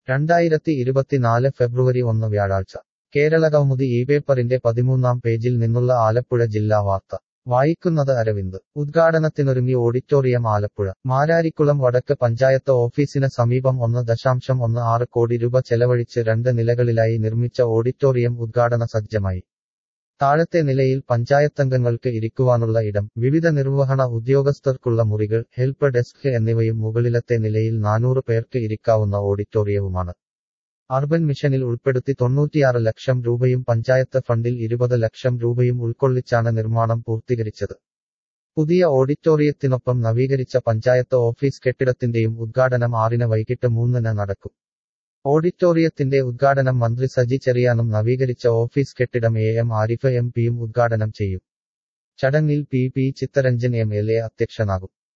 രണ്ടായിരത്തി ഇരുപത്തിനാല് ഫെബ്രുവരി ഒന്ന് വ്യാഴാഴ്ച കേരളകൗമുദി ഈ പേപ്പറിന്റെ പതിമൂന്നാം പേജിൽ നിന്നുള്ള ആലപ്പുഴ ജില്ലാ വാർത്ത വായിക്കുന്നത് അരവിന്ദ് ഉദ്ഘാടനത്തിനൊരുങ്ങി ഓഡിറ്റോറിയം ആലപ്പുഴ മാരാരിക്കുളം വടക്ക് പഞ്ചായത്ത് ഓഫീസിന് സമീപം ഒന്ന് ദശാംശം ഒന്ന് ആറ് കോടി രൂപ ചെലവഴിച്ച് രണ്ട് നിലകളിലായി നിർമ്മിച്ച ഓഡിറ്റോറിയം ഉദ്ഘാടന സജ്ജമായി താഴത്തെ നിലയിൽ പഞ്ചായത്തംഗങ്ങൾക്ക് ഇരിക്കുവാനുള്ള ഇടം വിവിധ നിർവഹണ ഉദ്യോഗസ്ഥർക്കുള്ള മുറികൾ ഹെൽപ്പ് ഡെസ്ക് എന്നിവയും മുകളിലത്തെ നിലയിൽ നാനൂറ് പേർക്ക് ഇരിക്കാവുന്ന ഓഡിറ്റോറിയവുമാണ് അർബൻ മിഷനിൽ ഉൾപ്പെടുത്തി തൊണ്ണൂറ്റിയാറ് ലക്ഷം രൂപയും പഞ്ചായത്ത് ഫണ്ടിൽ ഇരുപത് ലക്ഷം രൂപയും ഉൾക്കൊള്ളിച്ചാണ് നിർമ്മാണം പൂർത്തീകരിച്ചത് പുതിയ ഓഡിറ്റോറിയത്തിനൊപ്പം നവീകരിച്ച പഞ്ചായത്ത് ഓഫീസ് കെട്ടിടത്തിന്റെയും ഉദ്ഘാടനം ആറിന് വൈകിട്ട് മൂന്നിന് നടക്കും ഓഡിറ്റോറിയത്തിന്റെ ഉദ്ഘാടനം മന്ത്രി സജി ചെറിയാനും നവീകരിച്ച ഓഫീസ് കെട്ടിടം എ എം ആരിഫ് എം പിയും ഉദ്ഘാടനം ചെയ്യും ചടങ്ങിൽ P P Chittaranjan M L A അധ്യക്ഷനാകും